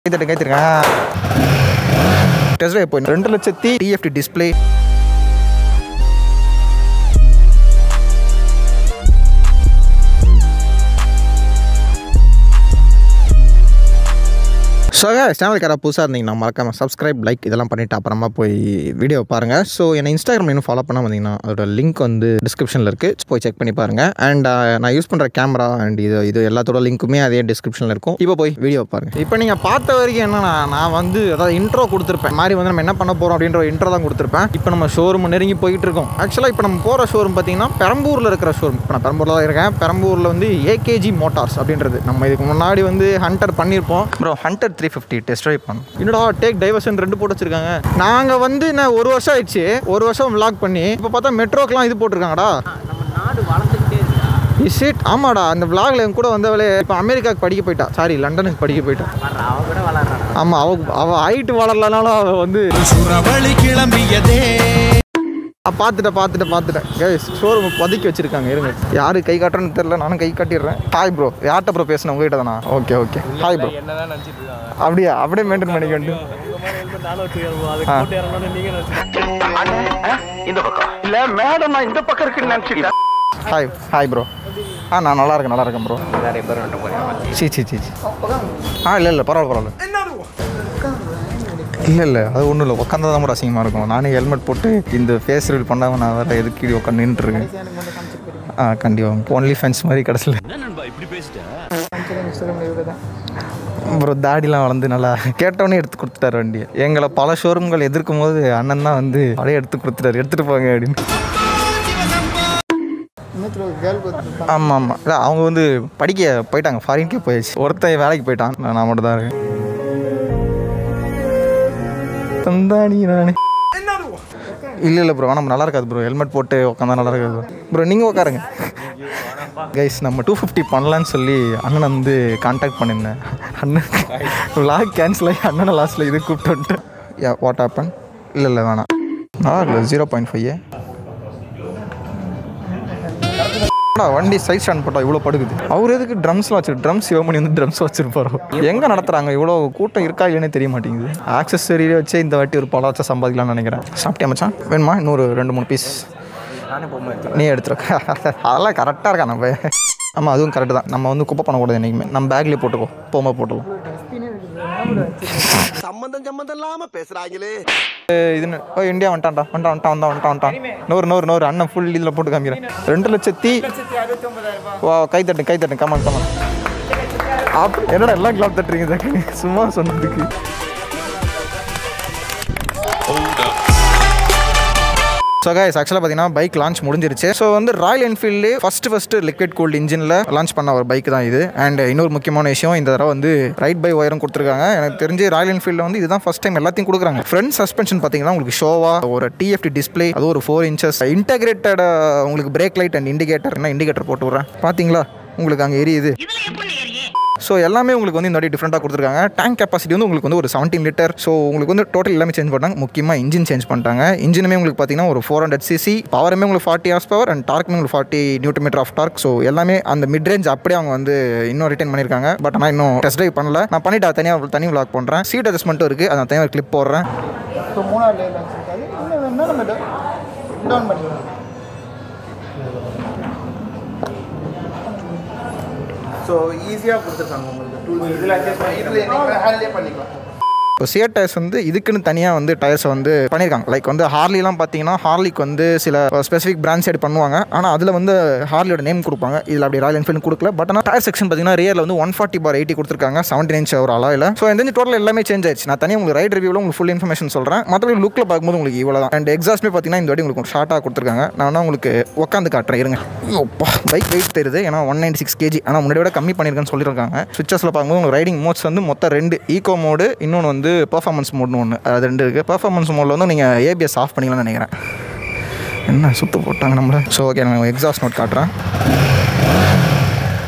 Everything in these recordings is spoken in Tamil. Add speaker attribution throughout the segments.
Speaker 1: கைத்தட்டு கைத்திருக்கேன் டெஸ்ட் ட்ரைவ் போய் ரெண்டு லட்சத்தி டிஎஃப்டி டிஸ்பிளே ஸோ சேனலுக்கு யாராவது புதுசாக இருந்தீங்கன்னா மறக்காம சப்ஸ்கிரைப் லைக் இதெல்லாம் பண்ணிவிட்டு அப்புறமா போய் வீடியோ பாருங்கள் ஸோ என்னை இன்ஸ்டாகிராம் இன்னும் ஃபாலோ பண்ண வந்தீங்கன்னா அதோட லிங்க் வந்து டிஸ்கிரிப்ஷனில் இருக்குது போய் செக் பண்ணி பாருங்கள் அண்ட் நான் யூஸ் பண்ணுற கேமரா அண்ட் இது இது எல்லாத்தோட லிங்க்குமே அதே டிஸ்கிரிப்ஷனில் இருக்கும் இப்போ போய் வீடியோ பாருங்கள் இப்போ நீங்கள் பார்த்த வரைக்கும் என்னன்னா நான் வந்து அதாவது இன்ட்ரோ கொடுத்துருப்பேன் மாதிரி வந்து நம்ம என்ன பண்ண போகிறோம் அப்படின்ற இன்ட்ரோ தான் கொடுத்துருப்பேன் இப்போ நம்ம ஷோரூம் நெருங்கி போயிட்டு இருக்கோம் ஆக்சுவலாக இப்போ நம்ம போகிற ஷோரூம் பார்த்தீங்கன்னா பெரம்பூரில் இருக்கிற ஷோரூம் இப்போ நான் பெரம்பூரில் தான் இருக்கேன் பெரம்பூரில் வந்து ஏகேஜி மோட்டார்ஸ் அப்படின்றது நம்ம இதுக்கு முன்னாடி வந்து ஹண்டர் பண்ணியிருப்போம் bro hunter three fifty test drive பண்ணோம் என்னடா டேக் டைவர்ஷன் ரெண்டு போட்டு வச்சிருக்காங்க நாங்கள் வந்து நான் ஒரு வருஷம் ஆயிடுச்சு ஒரு வருஷம் vlog பண்ணி இப்போ பார்த்தா மெட்ரோக்கெலாம் இது போட்டிருக்காங்கடா
Speaker 2: நம்ம நாடு வளர்ந்துக்கிட்டே இருக்கா
Speaker 1: இஸ் இட் ஆமாடா அந்த vlogல என் கூட வந்தவளே இப்போ அமெரிக்காவுக்கு படிக்க போயிட்டா சாரி லண்டனுக்கு படிக்க போயிட்டா
Speaker 2: வர்றா அவ கூட வளர்றான்
Speaker 1: ஆமாம் அவ அவள் ஹைட்டு வளரலனாலும் அவள் வந்து
Speaker 3: சுரவழி கிளம்பியதே
Speaker 1: நான் பார்த்துட்டேன் பார்த்துட்டேன் பார்த்துட்டேன் கைஸ் ஷோரூம் பதுக்கி வச்சிருக்காங்க இருங்க யாரு கை காட்டுறேன்னு தெரியல நானும் கை காட்டிடுறேன் ஹாய் ப்ரோ யார்கிட்ட ப்ரோ பேசினேன் உங்ககிட்ட தானா ஓகே ஓகே ஹாய் ப்ரோ
Speaker 2: என்னதான் நினைச்சிட்டு இருக்காங்க
Speaker 1: அப்படியா அப்படியே மெயின்டைன் பண்ணிக்க வேண்டும்
Speaker 2: உங்க மாதிரி ஹெல்மெட் நானும் வச்சுக்கிறோம் அது
Speaker 1: ஆ.
Speaker 2: போட்டு இறங்கணும்னு நீங்க நினைச்சிட்டு
Speaker 1: ஹாய் ஹாய் ப்ரோ ஆ நான் நல்லா இருக்கேன் நல்லா இருக்கேன் ப்ரோ
Speaker 2: நிறைய பேர் வந்துட்டு போறீங்க
Speaker 1: சி சி சி சி ஆ இல்லை இல்லை பரவாயில்ல பரவாயில்ல இல்லை இல்லை அது ஒன்றும் இல்லை உட்காந்தா தான் அசிங்கமாக இருக்கும் நானே ஹெல்மெட் போட்டு இந்த ஃபேஸ் ரிவீல் பண்ணாமல் நான் வேறு எதுக்கு கீழே உட்காந்து நின்றுருக்கேன் ஆ கண்டிப்பாக ஒன்லி ஃபேன்ஸ் மாதிரி கடைசியில் ப்ரோ தாடிலாம் வளர்ந்து நல்லா கேட்டவொடனே எடுத்து கொடுத்துட்டாரு வண்டியை எங்களை பல ஷோரூம்கள் எதிர்க்கும் போது அண்ணன் தான் வந்து அப்படியே எடுத்து கொடுத்துட்டாரு எடுத்துகிட்டு போங்க அப்படின்னு ஆமாம் ஆமாம் இல்லை அவங்க வந்து படிக்க போயிட்டாங்க ஃபாரின்கே போயிடுச்சு ஒருத்தன் வேலைக்கு போயிட்டான் நான் நான் மட்டும் தான் இருக்கேன் தந்தானி நானே இல்லை இல்லை ப்ரோ நம்ம நல்லா இருக்காது ப்ரோ ஹெல்மெட் போட்டு உட்காந்தா நல்லா இருக்காது ப்ரோ நீங்கள் உட்காருங்க கைஸ் நம்ம டூ ஃபிஃப்டி பண்ணலான்னு சொல்லி அண்ணனை வந்து காண்டாக்ட் பண்ணியிருந்தேன் அண்ணன் லாக் கேன்சல் ஆகி அண்ணனை லாஸ்ட்டில் இது கூப்பிட்டு வந்துட்டேன் யா வாட் ஆப்பன் இல்லை இல்லை வேணாம் நல்லா இல்லை ஜீரோ பாயிண்ட் ஃபைவ் வண்டி சைட் ஸ்டாண்ட் போட்டா இவ்வளோ படுக்குது அவர் எதுக்கு ட்ரம்ஸ்லாம் வச்சு ட்ரம்ஸ் சிவமணி வந்து ட்ரம்ஸ் வச்சிருப்பாரோ எங்கே நடத்துறாங்க இவ்வளோ கூட்டம் இருக்கா இல்லைன்னு தெரிய மாட்டேங்குது ஆக்சஸரியிலே வச்சு இந்த வாட்டி ஒரு பலாச்சா சம்பாதிக்கலாம்னு நினைக்கிறேன் சாப்பிட்டியா மச்சான் வேணுமா இன்னொரு ரெண்டு மூணு பீஸ்
Speaker 2: நானே போகும்போது
Speaker 1: நீ எடுத்துருக்க அதெல்லாம் கரெக்டாக இருக்கா நம்ம ஆமாம் அதுவும் கரெக்டு தான் நம்ம வந்து குப்பை பண்ணக்கூடாது என்றைக்குமே நம்ம பேக்லேயே போட்டுக்கோ போகும்போது போட்டுக்கோ
Speaker 3: சம்பந்தம் சம்பந்தம் இல்லாம பேசுறாங்களே
Speaker 1: இது என்ன- ஓ இந்தியா வந்துட்டான்டா வந்துட்டான் வந்துட்டான் வந்தான் வந்துட்டான் வந்துட்டான் நூறு நூறு நூறு அண்ணன் ஃபுல் இதில் போட்டு காமிக்கிறேன் ரெண்டு லட்சத்தி வா கை தட்டு கை தட்டு கமான் கமான் அப் என்னடா எல்லாம் கிளாப் தட்டுறீங்க ஜாக்கு? சும்மா சொன்னதுக்கு ஸோ கைஸ் ஆக்சுவலாக பார்த்தீங்கன்னா பைக் லான்ச் முடிஞ்சிருச்சு ஸோ வந்து Royal Enfield first first liquid cooled இன்ஜினில் லான்ச் பண்ண ஒரு பைக் தான் இது அண்ட் இன்னொரு முக்கியமான விஷயம் இந்த தடவை வந்து ரைட் பை ஒயரும் கொடுத்துருக்காங்க எனக்கு தெரிஞ்சு ராயல் என்ஃபீல்டில் வந்து இதுதான் ஃபஸ்ட் டைம் எல்லாத்தையும் கொடுக்குறாங்க ஃப்ரண்ட் சஸ்பென்ஷன் பார்த்தீங்கன்னா உங்களுக்கு ஷோவா ஒரு டிஎஃப்டி டிஸ்பிளே அது ஒரு ஃபோர் இன்ச்சஸ் இன்டகிரேட்டட் உங்களுக்கு பிரேக் லைட் அண்ட் இண்டிகேட்டர் என்ன இண்டிகேட்டர் போட்டு விட்றேன் பார்த்தீங்களா உங்களுக்கு அங்கே எரியுது ஸோ எல்லாமே உங்களுக்கு வந்து இந்த வாட்டி டிஃப்ரெண்ட்டாக கொடுத்துருக்காங்க டேங்க் கெப்பாசிட்டி வந்து உங்களுக்கு வந்து ஒரு 17 லிட்டர் ஸோ உங்களுக்கு வந்து டோட்டல் எல்லாமே சேஞ்ச் பண்ணாங்க முக்கியமாக இன்ஜின் சேஞ்ச் பண்ணிட்டாங்க இன்ஜினுமே உங்களுக்கு பார்த்தீங்கன்னா ஒரு ஃபோர் ஹண்ட்ரட் சிசி பவருமே உங்களுக்கு ஃபார்ட்டி ஹார்ஸ் பவர் அண்ட் டார்க்குமே உங்களுக்கு forty newton metre of torque so எல்லாமே அந்த மிட் ரேஞ்ச் அப்படியே அவங்க வந்து இன்னும் ரிட்டைன் பண்ணியிருக்காங்க பட் ஆனால் இன்னும் டெஸ்ட் ட்ரைவ் பண்ணல நான் பண்ணிட்டு தனியாக தனி vlog பண்ணுறேன் சீட் அட்ஜஸ்ட்மெண்ட்டும் இருக்குது அதை தனியாக கிளிப் போடுறேன் ஸோ மூணாவது இன்னும் வேணா நம்ம டவுன் பண்ணிக்கலாம் ஸோ ஈஸியாக கொடுத்துருக்காங்க உங்களுக்கு டூல் இதில் அட்ஜஸ்ட் பண்ணி இதில் நீங்கள் ஹேண்ட்லே பண்ணிக்கலாம் இப்போ சியர் டயர்ஸ் வந்து இதுக்குன்னு தனியாக வந்து டயர்ஸை வந்து பண்ணியிருக்காங்க லைக் வந்து ஹார்லிலாம் பார்த்தீங்கன்னா ஹார்லிக்கு வந்து சில ஸ்பெசிஃபிக் பிராண்ட் சைடு பண்ணுவாங்க ஆனால் அதில் வந்து ஹார்லியோட நேம் கொடுப்பாங்க இதில் அப்படி ராயல் என்ஃபீல்டு கொடுக்கல பட் ஆனால் டயர் செக்ஷன் பார்த்தீங்கன்னா ரியரில் வந்து ஒன் ஃபார்ட்டி பார் எயிட்டி கொடுத்துருக்காங்க செவன்டி இன்ச் ஒரு அலாயில் ஸோ இந்த டோட்டல் எல்லாமே சேஞ்ச் ஆயிடுச்சு நான் தனியாக உங்களுக்கு ரைட் ரிவியூவில் உங்களுக்கு ஃபுல் இன்ஃபர்மேஷன் சொல்கிறேன் மற்றபடி லுக்கில் பார்க்கும்போது உங்களுக்கு இவ்வளோ தான் அண்ட் எக்ஸாஸ்ட்மே பார்த்தீங்கன்னா இந்த வாட்டி உங்களுக்கு ஷார்ட்டாக கொடுத்துருக்காங்க நான் வேணா உங்களுக்கு உட்காந்து காட்டுறேன் இருங்க அப்பா பைக் வெயிட் தெரியுது ஏன்னா ஒன் நைன்டி சிக்ஸ் கேஜி ஆனால் முன்னாடி விட கம்மி பண்ணியிருக்கேன்னு சொல்லியிருக்காங்க சுவிச்சஸில் பார்க்கும்போது உங்களுக்கு ரைடிங் மோட்ஸ் வந்து மொத்தம் ரெண்டு ஈகோ மோடு இன்னொன்று வந்து பெர்ஃபார்மன்ஸ் மோட்னு ஒன்று அது ரெண்டு இருக்குது பெர்ஃபார்மன்ஸ் மோடில் வந்து நீங்கள் ஏபிஎஸ் ஆஃப் பண்ணிக்கலாம்னு நினைக்கிறேன் என்ன சுத்து போட்டாங்க நம்மள ஸோ ஓகே நான் எக்ஸாஸ்ட் நோட் காட்டுறேன்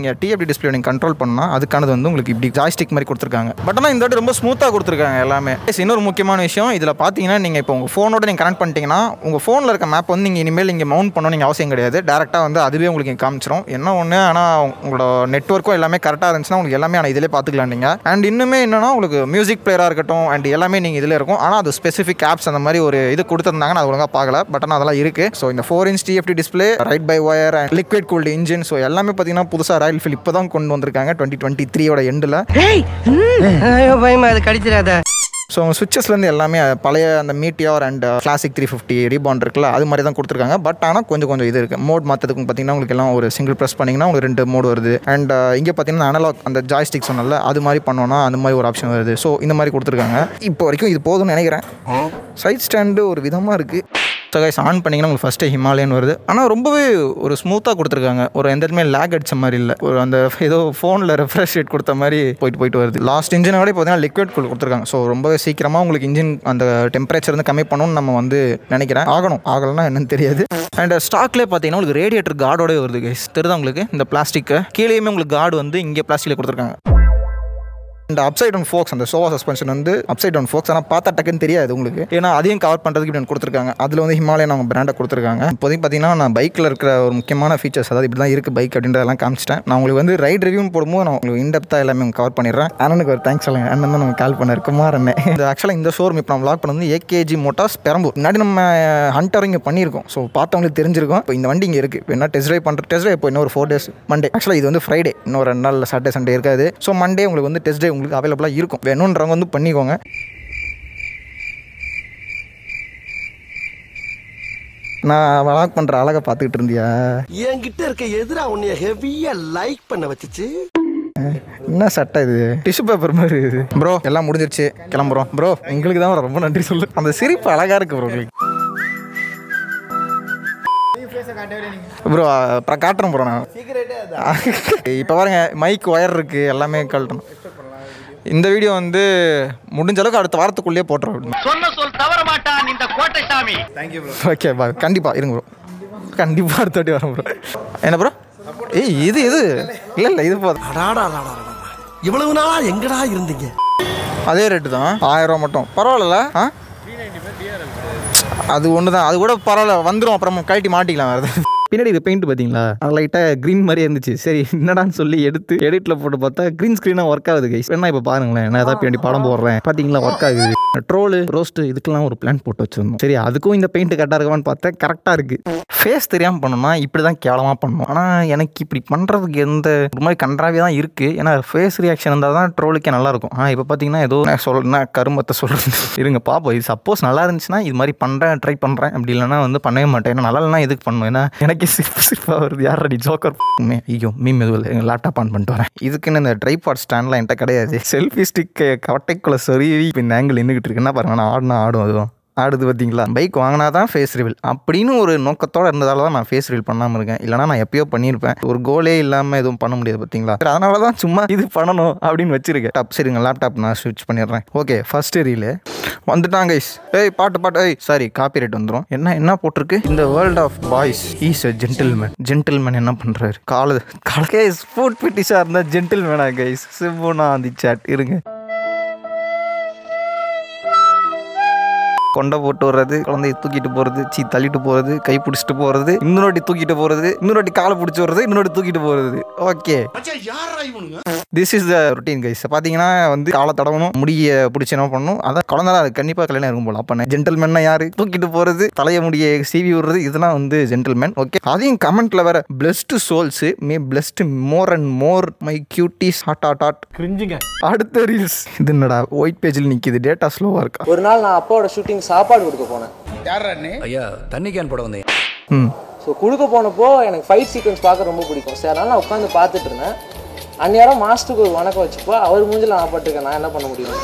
Speaker 1: நீங்கள் டிஎஃப்டி டிஸ்பிளே நீங்கள் கண்ட்ரோல் பண்ணால் அதுக்கானது வந்து உங்களுக்கு இப்படி ஜாய்ஸ்டிக் மாதிரி கொடுத்துருக்காங்க பட் ஆனால் இந்த வாட்டி ரொம்ப ஸ்மூத்தாக கொடுத்துருக்காங்க எல்லாமே Yes, இன்னொரு முக்கியமான விஷயம் இதில் பார்த்தீங்கன்னா நீங்கள் இப்போ உங்கள் ஃபோனோட நீங்கள் கனெக்ட் பண்ணிட்டீங்கன்னா உங்கள் ஃபோனில் இருக்க மேப் வந்து நீங்கள் இனிமேல் நீங்கள் மவுண்ட் பண்ணணும் நீங்கள் அவசியம் கிடையாது டேரெக்டாக வந்து அதுவே உங்களுக்கு இங்க காமிச்சிரும் என்ன ஒன்று ஆனால் உங்களோட நெட்ஒர்க்கும் எல்லாமே கரெக்டாக இருந்துச்சுன்னா உங்களுக்கு எல்லாமே ஆனால் இதிலே பார்த்துக்கலாம் நீங்கள் அண்ட் இன்னுமே என்னன்னா உங்களுக்கு மியூசிக் பிளேயராக இருக்கட்டும் அண்ட் எல்லாமே நீங்கள் இதில் இருக்கும் ஆனால் அது ஸ்பெசிஃபிக் ஆப்ஸ் அந்த மாதிரி ஒரு இது கொடுத்துருந்தாங்க நான் ஒழுங்காக பார்க்கல பட் ஆனால் அதெல்லாம் இருக்குது ஸோ இந்த four inch TFT display ride by wire and liquid cooled engine so எல்லாமே பார்த்தீங்கன்னா புதுசாக ராயல் ஃபீல் இப்போ தான் கொண்டு வந்திருக்காங்க டுவெண்ட்டி டுவெண்ட்டி த்ரீயோட எண்டில்
Speaker 4: ஐயோ பயமா அது கடிச்சிடாத
Speaker 1: ஸோ அவங்க சுவிச்சஸ்லேருந்து எல்லாமே பழைய அந்த Meteor and Classic three fifty ரீபாண்ட் இருக்குல்ல அது மாதிரி தான் கொடுத்துருக்காங்க பட் ஆனால் கொஞ்சம் கொஞ்சம் இது இருக்குது மோட் மாற்றதுக்கு பார்த்தீங்கன்னா உங்களுக்கு எல்லாம் ஒரு சிங்கிள் ப்ரெஸ் பண்ணிங்கன்னா உங்களுக்கு ரெண்டு மோடு வருது அண்ட் இங்கே பார்த்தீங்கன்னா அனலாக் அந்த ஜாய்ஸ்டிக் சொன்னல அது மாதிரி பண்ணோன்னா அந்த மாதிரி ஒரு ஆப்ஷன் வருது ஸோ இந்த மாதிரி கொடுத்துருக்காங்க இப்போ வரைக்கும் இது போதும்னு நினைக்கிறேன் சைட் ஸ்டாண்டு ஒரு விதமாக இருக்குது ஸோ கைஸ் ஆன் பண்ணிங்கன்னா உங்களுக்கு ஃபஸ்ட்டு ஹிமாலயன் வருது ஆனால் ரொம்பவே ஒரு ஸ்மூத்தாக கொடுத்துருக்காங்க ஒரு எந்த இடத்துமே லேக் அடிச்ச மாதிரி இல்லை ஒரு அந்த ஏதோ ஃபோனில் ரெஃப்ரெஷ் ரேட் கொடுத்த மாதிரி போயிட்டு போயிட்டு வருது லாஸ்ட் இன்ஜினை விட பார்த்தீங்கன்னா லிக்விட் கூல் கொடுத்துருக்காங்க ஸோ ரொம்பவே சீக்கிரமாக உங்களுக்கு இன்ஜின் அந்த டெம்பரேச்சர் வந்து கம்மி பண்ணணும்னு நம்ம வந்து நினைக்கிறேன் ஆகணும் ஆகலைன்னா என்னன்னு தெரியாது அண்ட் ஸ்டாக்லேயே பார்த்தீங்கன்னா உங்களுக்கு ரேடியேட்டர் கார்டோட வருது கைஸ் தெரியுதா உங்களுக்கு இந்த பிளாஸ்டிக்கு கீழேயுமே உங்களுக்கு கார்டு வந்து இங்கே பிளாஸ்டிக்கில் கொடுத்துருக்காங்க இந்த அப்சைட் டவுன் ஃபோக்ஸ் அந்த சோவா சஸ்பென்ஷன் வந்து அப்சைட் டவுன் ஃபோக்ஸ் ஆனால் பார்த்தா டக்குன்னு தெரியாது உங்களுக்கு ஏன்னா அதையும் கவர் பண்ணுறதுக்கு இப்படி ஒன்று கொடுத்துருக்காங்க அதில் வந்து ஹிமாலயன் அவங்க பிராண்டை கொடுத்துருக்காங்க இப்போதைக்கு பார்த்தீங்கன்னா நான் பைக்கில் இருக்கிற ஒரு முக்கியமான ஃபீச்சர்ஸ் அதாவது இப்படி தான் இருக்குது பைக் அப்படின்றதெல்லாம் காமிச்சிட்டேன் நான் உங்களுக்கு வந்து ரைட் ரிவ்யூ போடும்போது நான் உங்களுக்கு இன்டெப்த்தாக எல்லாமே கவர் பண்ணிடுறேன் அண்ணனுக்கு ஒரு தேங்க்ஸ் சொல்லுங்க அண்ணன் தான் நம்ம கால் பண்ணார் குமார் அண்ணன் இந்த ஆக்சுவலாக இந்த ஷோரூம் இப்போ நம்ம லாக் பண்ணது ஏகேஜி மோட்டார்ஸ் பெரம்பூர் முன்னாடி நம்ம ஹண்டர் இங்கே பண்ணியிருக்கோம் ஸோ பார்த்தவங்களுக்கு தெரிஞ்சிருக்கும் இப்போ இந்த வண்டி இங்கே இருக்குது இப்போ என்ன டெஸ்ட் ட்ரைவ் பண்ணுற டெஸ்ட் ட்ரைவ் இப்போ இன்னும் ஒரு ஃபோர் டேஸ் மண்டே ஆக்சுவலாக இது வந்து ஃப்ரைடே இன்னும் ரெண்டு நாள் சாட்டர்டே சண்டே இருக்காது ஸோ மண்டே உங்களுக்கு வந்து டெஸ்ட் ட்ரைவ் உங்களுக்கு அவைலபிளாக இருக்கும் வேணுன்றவங்க வந்து பண்ணிக்கோங்க நான் வளாக் பண்ணுற அழகை பார்த்துக்கிட்டு இருந்தியா
Speaker 3: என்கிட்ட இருக்க எதிரா உன்னைய ஹெவியா லைக் பண்ண வச்சுச்சு
Speaker 1: என்ன சட்டை இது டிஷ்யூ பேப்பர் மாதிரி இது ப்ரோ எல்லாம் முடிஞ்சிருச்சு கிளம்புறோம் ப்ரோ உங்களுக்கு தான் ரொம்ப நன்றி சொல்லு அந்த சிரிப்பு அழகா இருக்கு ப்ரோ உங்களுக்கு ப்ரோ அப்புறம் காட்டுறேன் ப்ரோ நான் இப்போ பாருங்க மைக் ஒயர் இருக்கு எல்லாமே கழட்டணும் இந்த வீடியோ வந்து முடிஞ்ச அளவுக்கு அடுத்த வாரத்துக்குள்ளேயே போட்டுரும்
Speaker 5: சொன்ன சொல் தவற மாட்டான் இந்த கோட்டை சாமி
Speaker 1: ஓகே பா கண்டிப்பாக இருங்க ப்ரோ கண்டிப்பாக அடுத்த வாட்டி வரேன் ப்ரோ என்ன ப்ரோ ஏய் இது இது இல்லை இல்லை இது போதும்
Speaker 3: அடாடா அடாடா, அடாடா. இவ்வளவு நாளா எங்கடா இருந்தீங்க
Speaker 1: அதே ரேட்டு தான் ஆயிரம் ரூபா மட்டும் பரவாயில்ல ஆ அது ஒன்று தான் அது கூட பரவாயில்ல வந்துடும் அப்புறம் கழட்டி மாட்டிக்கலாம் வேறு பின்னாடி இது பெயிண்ட் பார்த்தீங்களா அது லைட்டாக க்ரீன் மாதிரி இருந்துச்சு சரி என்னடான்னு சொல்லி எடுத்து எடிட்டில் போட்டு பார்த்தா க்ரீன் ஸ்க்ரீனாக ஒர்க் ஆகுது கைஸ் என்ன இப்போ பாருங்களேன் நான் ஏதாவது பின்னாடி படம் போடுறேன் பார்த்தீங்களா ஒர்க் ஆகுது ட்ரோலு ரோஸ்ட்டு இதுக்கெல்லாம் ஒரு பிளான் போட்டு வச்சிருந்தோம் சரி அதுக்கும் இந்த பெயிண்ட் கரெக்டாக இருக்குமான்னு பார்த்தா கரெக்டாக இருக்குது ஃபேஸ் தெரியாமல் பண்ணணும்னா இப்படி தான் கேவலமாக பண்ணணும் ஆனால் எனக்கு இப்படி பண்ணுறதுக்கு எந்த ஒரு மாதிரி கன்றாவே தான் இருக்குது ஏன்னா ஃபேஸ் ரியாக்ஷன் இருந்தால் தான் ட்ரோலுக்கே நல்லாயிருக்கும் ஆனால் இப்போ பார்த்தீங்கன்னா ஏதோ நான் சொல்றேன்னா கருமத்தை சொல்கிறது இருங்க பார்ப்போம் இது சப்போஸ் நல்லா இருந்துச்சுன்னா இது மாதிரி பண்ணுறேன் ட்ரை பண்ணுறேன் அப்படி இல்லைன்னா வந்து பண்ணவே மாட்டேன் ஏன்னா நல்லா இல்லைனா எதுக்கு பண்ணுவேன் ஏன்னா எனக்கே சிரிப்பு சிரிப்பாக வருது யார் அடி ஜோக்கர் மே ஐயோ மீம் எதுவும் எங்கள் லேப்டாப் ஆன் பண்ணிட்டு வரேன் இதுக்குன்னு இந்த ட்ரைபாட் ஸ்டாண்ட்லாம் என்கிட்ட கிடையாது செல்ஃபி ஸ்டிக் கவட்டைக்குள்ள சொருவி இப்போ இந்த ஆங்கிள் நின்றுக்கிட்டு இருக்குன்னா பாருங்க நான் ஆடினா ஆடும் அதுவும் ஆடுது பார்த்தீங்களா பைக் வாங்கினா தான் ஃபேஸ் ரிவீல் அப்படின்னு ஒரு நோக்கத்தோட இருந்ததால தான் நான் ஃபேஸ் ரிவீல் பண்ணாமல் இருக்கேன் இல்லைனா நான் எப்பயோ பண்ணியிருப்பேன் ஒரு கோலே இல்லாமல் எதுவும் பண்ண முடியாது பார்த்தீங்களா சரி, அதனால தான் சும்மா இது பண்ணணும் அப்படின்னு வச்சிருக்கேன் டாப் சரிங்க லேப்டாப் நான் ஸ்விட்ச் பண்ணிடுறேன் ஓகே ஃபர்ஸ்ட் ரீலு வந்துட்டாங்க guys. ஏய் பாட்டு பாட்டு ஏய் சாரி காப்பி ரைட் வந்துடும் என்ன என்ன போட்டிருக்கு இந்த world of boys is a gentleman gentleman என்ன பண்ணுறாரு காலு கால கைஸ் ஃபுட் பிட்டிஷாக இருந்தால் ஜென்டில்மேனா கைஸ் சிம்புனா அந்த சேட் இருங்க கொண்டை போட்டு வர்றது குழந்தைய தூக்கிட்டு போகிறது சீ தள்ளிட்டு போகிறது கை பிடிச்சிட்டு போகிறது இன்னொரு வாட்டி தூக்கிட்டு போகிறது இன்னொரு வாட்டி காலை பிடிச்சி வர்றது இன்னொரு வாட்டி தூக்கிட்டு போகிறது okay this is the routine guys பார்த்தீங்கன்னா வந்து காலை தடவணும் முடிய பிடிச்சி என்ன பண்ணணும் அதான் குழந்தை அது கண்டிப்பாக கல்யாணம் இருக்கும் போல அப்போ ஜென்டில்மேன்னா யாரு தூக்கிட்டு போகிறது தலைய முடிய சீவி விடுறது இதெல்லாம் வந்து ஜென்டில்மேன் ஓகே அதையும் கமெண்ட்ல வேற blessed souls may blessed more and more my cuties hot hot hot
Speaker 2: கிரிஞ்சுங்க
Speaker 1: அடுத்த ரீல்ஸ் இது என்னடா ஒயிட் பேஜில் நிற்கிது டேட்டா ஸ்லோவாக இருக்கா
Speaker 6: ஒரு நாள் நான் அப்பாவோட ஷூட்டிங் சாப்பாடு கொடுக்க போனேன்
Speaker 7: ஐயா தண்ணி கேன் போட வந்தேன்
Speaker 1: ம்
Speaker 6: ஸோ கொடுக்க போனப்போ எனக்கு ஃபைட் சீக்வன்ஸ் பார்க்க ரொம்ப பிடிக்கும் சரி அதனால நான் உட்காந்து பார்த்துட்டு இருந்தேன் அந்நேரம் மாஸ்டருக்கு ஒரு வணக்கம் வச்சுப்போ அவர் மூஞ்சில் நான் பட்டிருக்கேன் நான் என்ன பண்ண முடியும்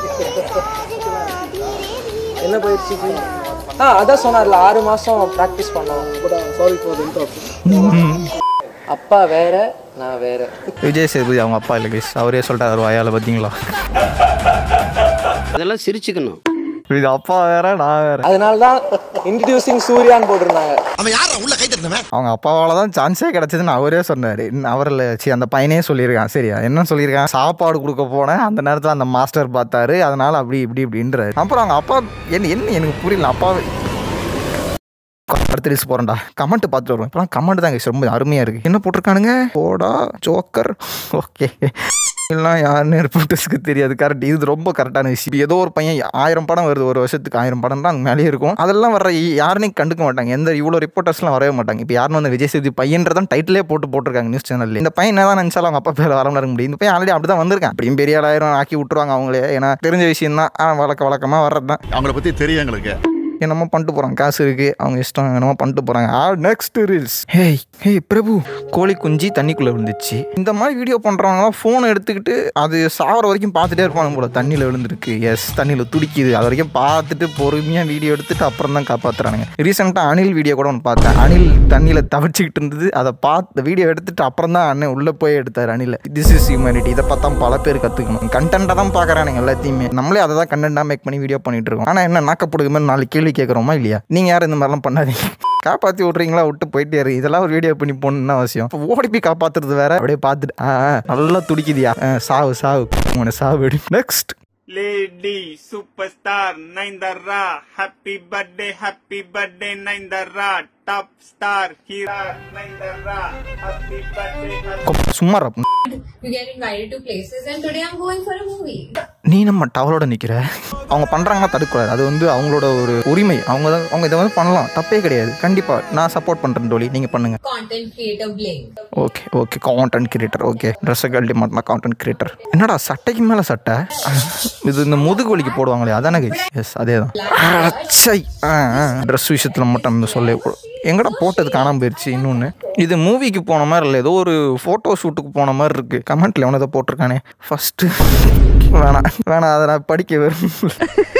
Speaker 6: என்ன பயிற்சி ஆ அதான் சொன்னார்ல ஆறு மாதம் ப்ராக்டிஸ் பண்ணோம் சாரி ஃபார் அப்பா வேற நான் வேற
Speaker 1: விஜய் சேதுபதி அவங்க அப்பா இல்லை கைஸ் அவரே சொல்லிட்டாரு வாயால் பார்த்தீங்களா
Speaker 8: அதெல்லாம் சிரிச்சுக்கணும்
Speaker 1: இது அப்பா வேற நான் வேற
Speaker 6: அதனால தான் இன்ட்ரடியூசிங் சூர்யான்னு போட்டிருந்தாங்க
Speaker 3: அவன் யாரா உள்ள கை தட்டினவன்
Speaker 1: அவங்க அப்பாவால் தான் சான்ஸே கிடச்சதுன்னு அவரே சொன்னார் அவரில் சி அந்த பையனே சொல்லியிருக்கான் சரியா என்ன சொல்லியிருக்கான் சாப்பாடு கொடுக்க போனேன் அந்த நேரத்தில் அந்த மாஸ்டர் பார்த்தாரு அதனால் அப்படி இப்படி இப்படின்றாரு அப்புறம் அவங்க அப்பா என்ன என்ன எனக்கு புரியல அப்பா அடுத்த ரீல்ஸ் போகிறேன்டா கமெண்ட் பார்த்துட்டு வருவேன் இப்போலாம் கமெண்ட் தாங்க ரொம்ப அருமையாக இருக்குது என்ன போட்டிருக்கானுங்க போடா ஜோக்கர் ஓகே எல்லாம் யாருன்னு ரிப்போர்ட்டர்ஸ்க்கு தெரியாது கரெக்ட் இது ரொம்ப கரெக்டான விஷயம் இப்ப ஏதோ ஒரு பையன் ஆயிரம் படம் வருது ஒரு வருஷத்துக்கு ஆயிரம் படம் தான் அங்கே மேலேயே இருக்கும் அதெல்லாம் வர யாருனே கண்டுக்க மாட்டாங்க எந்த இவ்வளோ ரிப்போர்ட்டர்ஸ்லாம் வரவே மாட்டாங்க இப்போ யாருன்னு வந்து விஜய் சேதுபதி பையன்றதான் டைட்டிலே போட்டு போட்டிருக்காங்க நியூஸ் சேனல்ல இந்த பையன் என்ன தான் நினச்சாலும் அவங்க அப்பா பேர் வர இருக்க முடியும் இந்த பையன் ஆல்ரெடி அப்படி தான் வந்திருக்கான் அப்படியும் பெரிய ஆளாயிரம் ஆக்கி விட்டுருவாங்க அவங்களே ஏன்னா தெரிஞ்ச விஷயம் தான் வழக்க வழக்கமாக வர்றது தான்
Speaker 7: அவங்கள பத்தி தெரியும் எங்களுக்கு
Speaker 1: என்னமோ பண்ணிட்டு போகிறாங்க காசு இருக்குது அவங்க இஷ்டம் என்னமோ பண்ணிட்டு போகிறாங்க ஆ next reels hey hey Prabhu கோழி குஞ்சு தண்ணிக்குள்ளே விழுந்துச்சு இந்த மாதிரி வீடியோ பண்ணுறவங்களாம் ஃபோனை எடுத்துக்கிட்டு அது சாவர வரைக்கும் பார்த்துட்டே இருப்பாங்க போல தண்ணியில் விழுந்திருக்கு எஸ் தண்ணியில் துடிக்குது அது வரைக்கும் பார்த்துட்டு பொறுமையாக வீடியோ எடுத்துட்டு அப்புறம் தான் காப்பாற்றுறானுங்க ரீசெண்டாக அனில் வீடியோ கூட ஒன்று பார்த்தேன் அனில் தண்ணியில் தவிச்சிக்கிட்டு இருந்தது அதை பார்த்து வீடியோ எடுத்துட்டு அப்புறம் தான் அண்ணன் உள்ளே போய் எடுத்தார் அனில் திஸ் இஸ் ஹியூமனிட்டி இதை பார்த்தா பல பேர் கற்றுக்கணும் கண்டென்ட்டாக தான் பார்க்குறானுங்க எல்லாத்தையுமே நம்மளே அதை தான் கண்டென்ட்டாக மேக் பண்ணி வீடியோ பண்ணிட்டு இருக்கோம் ஆனால் என்ன நாக்கப்படுது மாதிரி நாலு கேள்வி கேட்குறோமா இல்லையா நீங்கள் யாரும் இந்த மாதிரிலாம் பண்ணாதீங்க காப்பாற்றி விட்றீங்களா விட்டு போயிட்டே இரு இதெல்லாம் ஒரு வீடியோ பண்ணி போகணுன்னு அவசியம் இப்போ ஓடி போய் காப்பாற்றுறது வேற அப்படியே பார்த்துட்டு ஆ ஆ, நல்லா துடிக்குதியா ஆ, சாவு சாவு உன சாவு next
Speaker 8: lady superstar Nayanthara happy birthday happy birthday Nayanthara top star hero Nayanthara happy birthday
Speaker 1: சும்மா ரப்.
Speaker 9: You get invited to places, and today I'm going for a movie.
Speaker 1: நீ நம்ம டவலோட நிற்கிற அவங்க பண்ணுறாங்கன்னா தடுக்கூடாது அது வந்து அவங்களோட ஒரு உரிமை அவங்க தான் அவங்க இதை வந்து பண்ணலாம் தப்பே கிடையாது கண்டிப்பாக நான் சப்போர்ட் பண்ணுறேன் டோலி நீங்கள் பண்ணுங்கள்
Speaker 9: Content creator blame.
Speaker 1: Okay okay content creator okay ட்ரெஸ்ஸை கழட்டி மாட்டினா கான்டென்ட் கிரியேட்டர் என்னடா சட்டைக்கு மேலே சட்டை இது இந்த முதுகு வலிக்கு போடுவாங்களே அதானே எஸ் அதே தான் சை ஆ ட்ரெஸ் விஷயத்தில் மட்டும் நம்ம சொல்ல எங்கடா போட்டது காணாமல் போயிடுச்சு இன்னொன்று இது மூவிக்கு போன மாதிரி இல்லை ஏதோ ஒரு ஃபோட்டோ ஷூட்டுக்கு போன மாதிரி இருக்குது கமெண்ட்டில் எவனோ இதை போட்டிருக்கானே ஃபஸ்ட்டு வேணாம் வேணாம் அதை நான் படிக்க விரும்பல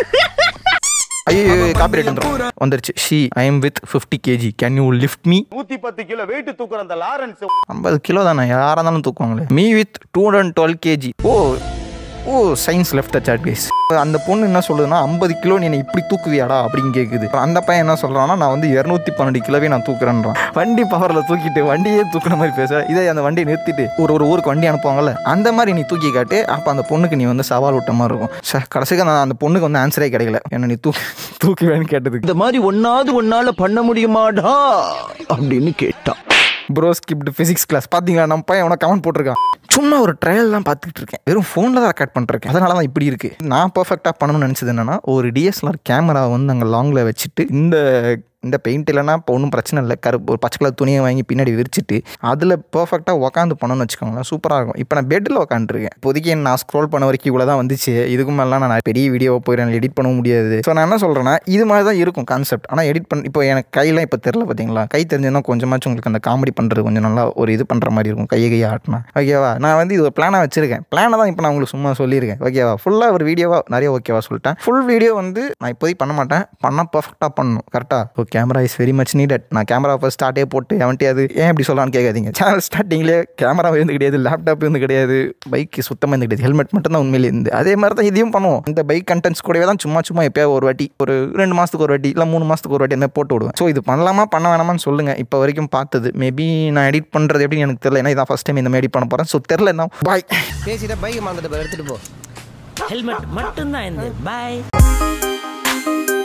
Speaker 1: ஐயோ காப்பிரைட் வந்துடும் வந்துருச்சு she I am with fifty KG can you lift me
Speaker 7: நூத்தி பத்து கிலோ வெயிட் தூக்குற அந்த லாரன்ஸ்
Speaker 1: ஐம்பது கிலோ தானே யாராக இருந்தாலும் தூக்குவாங்களே me with two hundred twelve KG oh oh science left the chat guys அந்த பொண்ணு என்ன சொல்லுதுன்னா ஐம்பது கிலோ நீ என்னை இப்படி தூக்குவியாடா அப்படின்னு கேட்குது அப்புறம் அந்த பையன் என்ன சொல்கிறான்னா நான் வந்து இரநூத்தி பன்னெண்டு கிலோவே நான் தூக்குறேன்றான் வண்டி பவரில் தூக்கிட்டு வண்டியே தூக்குற மாதிரி பேச இதே அந்த வண்டியை நிறுத்திட்டு ஒரு ஒரு ஊருக்கு வண்டி அனுப்புவாங்கல்ல அந்த மாதிரி நீ தூக்கி காட்டு அப்போ அந்த பொண்ணுக்கு நீ வந்து சவால் விட்ட மாதிரி இருக்கும் சார் கடைசிக்கு நான் அந்த பொண்ணுக்கு வந்து ஆன்சரே கிடைக்கல என்ன நீ தூக்கி தூக்குவேன்னு கேட்டதுக்கு
Speaker 3: இந்த மாதிரி ஒன்னாவது ஒன்னால பண்ண முடியுமாடா அப்படின்னு கேட்டான்
Speaker 1: ப்ரோ ஸ்கிப்டு ஃபிசிக்ஸ் கிளாஸ் பார்த்தீங்களா நம்ம பையன் உனக்கு கமெண்ட் போட்டிருக்கான் சும்மா ஒரு ட்ரையல் தான் பார்த்துக்கிட்டு இருக்கேன் வெறும் ஃபோனில் தான் ரெக்கார்ட் பண்ணிருக்கேன் அதனால தான் இப்படி இருக்குது நான் பர்ஃபெக்டாக பண்ணணும்னு நினச்சது என்னன்னா ஒரு டிஎஸ்எல்ஆர் கேமரா வந்து அங்கே லாங்கில் வச்சுட்டு இந்த இந்த பெயிண்ட் இல்லைன்னா இப்போ ஒன்றும் பிரச்சனை இல்லை கருப்பு ஒரு பச்சை கலர் துணியை வாங்கி பின்னாடி விரிச்சிட்டு அதில் பர்ஃபெக்டாக உக்காந்து பண்ணணும்னு வச்சுக்கோங்களேன் சூப்பராக இருக்கும் இப்போ நான் பெட்டில் உட்காந்துருக்கேன் இப்போதைக்கு நான் ஸ்க்ரோல் பண்ண வரைக்கும் இவ்வளோ தான் வந்துச்சு இதுக்கு மேலாம் நான் பெரிய வீடியோவை போயிடுறேன் எடிட் பண்ண முடியாது ஸோ நான் என்ன சொல்கிறேன்னா இது மாதிரி தான் இருக்கும் கான்செப்ட் ஆனால் எடிட் பண்ண இப்போ எனக்கு கையெல்லாம் இப்போ தெரில பார்த்தீங்களா கை தெரிஞ்சதுன்னா கொஞ்சமாச்சும் உங்களுக்கு அந்த காமெடி பண்ணுறது கொஞ்சம் நல்லா ஒரு இது பண்ணுற மாதிரி இருக்கும் கையை கையை ஆட்டினா ஓகேவா நான் வந்து இது ஒரு பிளானாக வச்சிருக்கேன் பிளானை தான் இப்போ நான் உங்களுக்கு சும்மா சொல்லியிருக்கேன் ஓகேவா ஃபுல்லாக ஒரு வீடியோவா நிறைய ஓகேவா சொல்லிட்டேன் ஃபுல் வீடியோ வந்து நான் இப்போதைக்கு பண்ண மாட்டேன் பண்ணால் பர்ஃபெக்டாக பண்ணணும் கரெக்டாக oh camera is very much needed நான் கேமரா ஃபஸ்ட் ஸ்டார்ட்டே போட்டு எவன்ட்டே அது ஏன் இப்படி சொல்லலாம்னு கேட்காதீங்க சேனல் ஸ்டார்டிங்லேயே கேமரா இருந்து கிடையாது லேப்டாப் இருந்து கிடையாது பைக் சுத்தமாக இருந்து கிடையாது ஹெல்மெட் மட்டும் தான் உண்மையிலே இருந்து அதே மாதிரி தான் இதையும் பண்ணுவோம் இந்த பைக் கண்டென்ட்ஸ் கூடவே தான் சும்மா சும்மா எப்போயா ஒரு வாட்டி ஒரு ரெண்டு மாதத்துக்கு ஒரு வாட்டி இல்லை மூணு மாதத்துக்கு ஒரு வாட்டி அந்த மாதிரி போட்டு விடுவேன் ஸோ இது பண்ணலாமா பண்ண வேணாமான்னு சொல்லுங்கள் இப்போ வரைக்கும் பார்த்தது மேபி நான் எடிட் பண்ணுறது எப்படின்னு எனக்கு தெரியல ஏன்னா இதான் ஃபஸ்ட் டைம் இந்த மாதிரி எடிட் பண்ண போகிறேன் ஸோ தெரில என்ன பாய்
Speaker 4: பேசிட்ட பைக் மாந்துட்டு எடுத்துட்டு போ ஹெல்மெட் மட்டும்தான் இந்த பாய்